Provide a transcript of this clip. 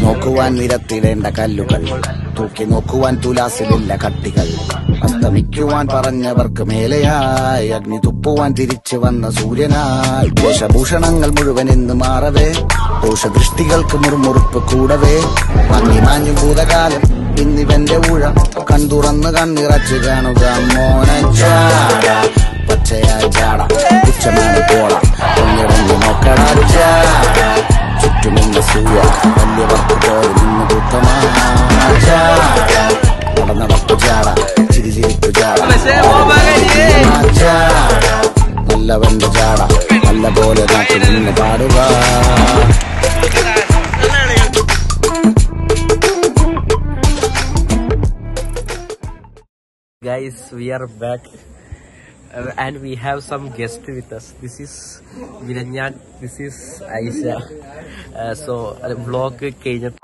നോക്കുവാൻ നിരത്തിടേണ്ട കല്ലുകൾ തൂക്കി നോക്കുവാൻ തുലാസിലില്ല കട്ടികൾ അസ്തമിക്കുവാൻ പറഞ്ഞവർക്ക് മേലെയായി അഗ്നി തുപ്പുവാൻ തിരിച്ചു വന്ന സൂര്യനായി വേഷഭൂഷണങ്ങൾ മുഴുവൻ ഇന്ന് മാറവേ ദോഷദൃഷ്ടികൾക്ക് മുറുമുറുപ്പ് കൂടവേ മങ്ങി മാഞ്ഞു ഭൂതകാലം ഇന്നിവന്റെ ഊഴ കൺതുറന്ന് കണ്ണിറച്ചു കാണുക മോനച്ചാട പച്ചയായ ചാട ഉച്ചമാണ് പോള ഒന്നിറങ്ങി നോക്കടാ ചാട ചുറ്റുമുള്ള സൂയ വലിയവർക്ക് പോലെ നിന്ന് ദുഃഖമാ ചാട നടന്നടപ്പ് ചാട ചിരിചിരിപ്പ് ചാട ചാട നല്ലവന്റെ ചാട നല്ല പോലെ നാട്ടിൽ നിന്ന് പാടുക guys we are back uh, and we have some guest with us this is വിരഞ്ഞാൻ this is Aisha uh, so vlog കഴിഞ്ഞിട്ട്